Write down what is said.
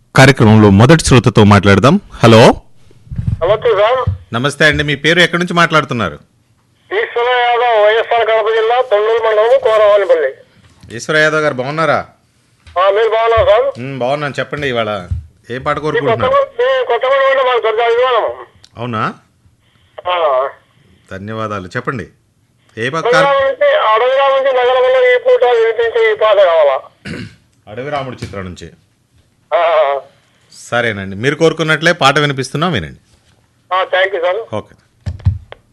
కార్యక్రమంలో మొదటి శ్రోతతో మాట్లాడదాం హలో నమస్తే సార్ నమస్తే అండి మీ పేరు ఎక్కడి నుంచి మాట్లాడుతున్నారు ఈశ్వర యాదవ్ వైఎస్ఆర్ కడప జిల్లా తొండూరు మండలం కోరవానిపల్లి ఈశ్వర యాదవ్ గారు బాగున్నారా ఆ, మీరు బాగున్నారు సార్ మ్, బాగున్నాను చెప్పండి ఇవాళ ఏ పాట ఈ కోరుకుంటున్నారు కొత్త ఈ కొత్తగూడెం అంటే మాకు దొరక అభిమానం అవునా ఆ. ధన్యవాదాలు చెప్పండి ఏ పాట అడవిరా నుంచి అడవిరా నుంచి నగరంలో ఈ పూట వినిపించే ఈ పాట కావాలా అడవి రాముడు చిత్రం నుంచి ఆ. సరేనండి మీరు కోరుకున్నట్లే పాట వినిపిస్తున్నాం వినండి ఆ, థ్యాంక్ యూ సార్ ఓకే